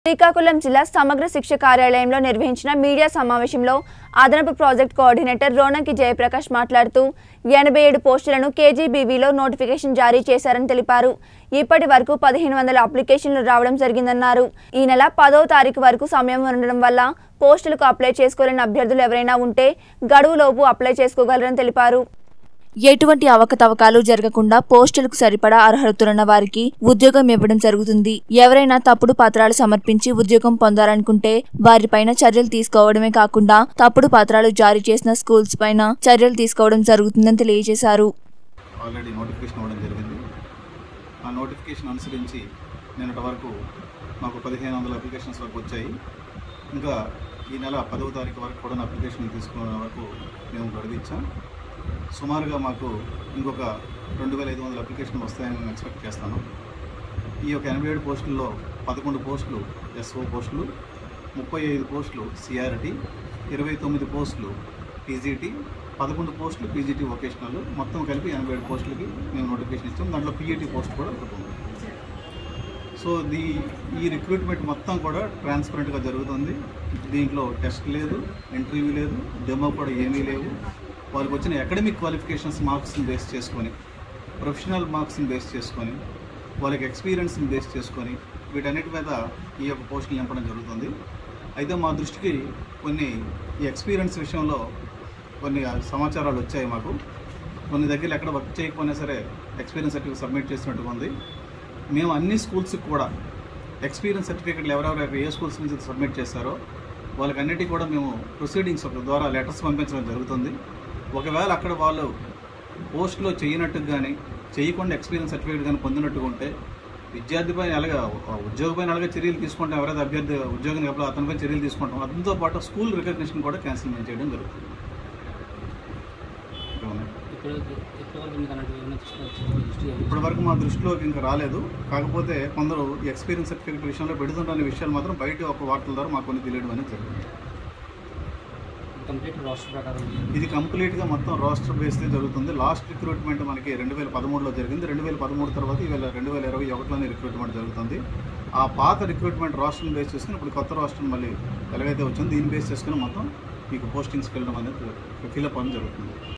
శ్రీకాకుళం జిల్లా సమగ్ర శిక్ష కార్యాలయంలో నిర్వహించిన మీడియా సమావేశంలో అదనపు ప్రాజెక్ట్ కోఆర్డినేటర్ రోనంకి జయప్రకాష్ మాట్లాడుతూ ఎనభై ఏడు పోస్టులను కేజీబీవీలో నోటిఫికేషన్ జారీ చేశారని తెలిపారు ఇప్పటి వరకు పదిహేను వందల అప్లికేషన్లు రావడం జరిగిందన్నారు ఈ నెల పదో తారీఖు వరకు సమయం ఉండడం వల్ల పోస్టులకు అప్లై చేసుకోలేని అభ్యర్థులు ఎవరైనా ఉంటే గడువులోపు అప్లై చేసుకోగలరని తెలిపారు ఎటువంటి అవకతవకాలు జరగకుండా పోస్టులకు సరిపడా అర్హతలున్న వారికి ఉద్యోగం ఇవ్వడం జరుగుతుంది ఎవరైనా తప్పుడు పత్రాలు సమర్పించి ఉద్యోగం పొందాలనుకుంటే వారిపైన చర్యలు తీసుకోవడమే కాకుండా తప్పుడు పత్రాలు జారీ చేసిన స్కూల్స్ పైన చర్యలు తీసుకోవడం జరుగుతుందని తెలియజేశారు ఆల్రెడీ నోటిఫికేషన్ ఇవ్వడం జరిగింది ఆ నోటిఫికేషన్ అనుసరించి నిన్నటి వరకు మాకు పదిహేను వందల అప్లికేషన్స్ వరకు వచ్చాయి ఇంకా ఈ నెల పదవ తారీఖు వరకు కూడా అప్లికేషన్ తీసుకునే వరకు మేము గడువిచ్చాం సుమారుగా మాకు ఇంకొక రెండు వేల ఐదు వందల అప్లికేషన్లు వస్తాయని నేను ఎక్స్పెక్ట్ చేస్తాను ఈ యొక్క ఎనభై ఏడు పోస్టుల్లో పదకొండు పోస్టులు ఎస్ఓ పోస్టులు ముప్పై ఐదు పోస్టులు సిఆర్టీ ఇరవై తొమ్మిది పోస్టులు పీజీటీ పదకొండు పోస్టులు పీజీటీ వొకేషనల్ మొత్తం కలిపి ఎనభై ఏడు పోస్టులకి మేము నోటిఫికేషన్ ఇచ్చాం దాంట్లో పీఈటీ పోస్ట్ కూడా ఒకటి ఉంది సో దీ ఈ రిక్రూట్మెంట్ మొత్తం కూడా ట్రాన్స్పరెంట్గా జరుగుతుంది దీంట్లో టెస్ట్ లేదు ఇంటర్వ్యూ లేదు డెమో కూడా ఏమీ లేవు వాళ్ళకి వచ్చిన అకాడమిక్ క్వాలిఫికేషన్స్ మార్క్స్ని బేస్ చేసుకొని ప్రొఫెషనల్ మార్క్స్ని బేస్ చేసుకొని వాళ్ళకి ఎక్స్పీరియన్స్ని బేస్ చేసుకొని వీటన్నిటి మీద ఈ యొక్క పోస్టులు నింపడం జరుగుతుంది అయితే మా దృష్టికి కొన్ని ఈ ఎక్స్పీరియన్స్ విషయంలో కొన్ని సమాచారాలు వచ్చాయి మాకు కొన్ని దగ్గర ఎక్కడ వర్క్ చేయకపోయినా సరే ఎక్స్పీరియన్స్ సర్టిఫికేట్ సబ్మిట్ చేసినట్టుగా ఉంది మేము అన్ని స్కూల్స్కి కూడా ఎక్స్పీరియన్స్ సర్టిఫికేట్లు ఎవరెవరు ఏ స్కూల్స్ నుంచి సబ్మిట్ చేశారో వాళ్ళకన్నిటికీ కూడా మేము ప్రొసీడింగ్స్ ద్వారా లెటర్స్ పంపించడం జరుగుతుంది ఒకవేళ అక్కడ వాళ్ళు పోస్ట్లో చేయనట్టుగా కానీ చేయకుండా ఎక్స్పీరియన్స్ సర్టిఫికేట్ కానీ పొందినట్టుగా ఉంటే విద్యార్థిపై అలాగే ఉద్యోగపైన అలాగే చర్యలు తీసుకుంటాం ఎవరైతే అభ్యర్థి ఉద్యోగం ఎప్పుడు అతనిపై చర్యలు తీసుకుంటాం అతనితో పాటు స్కూల్ రికగ్నిషన్ కూడా క్యాన్సిల్ చేయడం జరుగుతుంది ఇంకా ఉన్నాయి. ఇప్పుడు ఇప్పటివరకు మీకు అలాంటివి ఏమైనా తీసుకొచ్చి దృష్టి ఇప్పటి వరకు మా దృష్టిలోకి ఇంకా రాలేదు కాకపోతే కొందరు ఈ ఎక్స్పీరియన్స్ సర్టిఫికేట్ విషయంలో పెడుతుంటారనే విషయాలు మాత్రం బయట ఒక వార్తల ద్వారా మాకు కొన్ని తెలియడం అనేది జరిగింది కంప్లీట్ రాష్ట్ర ప్రకారం ఇది కంప్లీట్గా మొత్తం రాష్ట్ర బేస్దే జరుగుతుంది లాస్ట్ రిక్రూట్మెంట్ మనకి రెండు వేల పదమూడులో జరిగింది రెండు వేల పదమూడు తర్వాత ఇవాళ రెండు వేల ఇరవై ఒకటిలోనే రిక్రూట్మెంట్ జరుగుతుంది ఆ పాత రిక్రూట్మెంట్ రాష్ట్రం బేస్ చేసుకుని ఇప్పుడు కొత్త రాష్ట్రం మళ్ళీ ఎలాగైతే వచ్చిందో దీన్ని బేస్ చేసుకుని మొత్తం మీకు పోస్టింగ్స్కి వెళ్ళడం అనేది ఫిల్అప్ అనేది జరుగుతుంది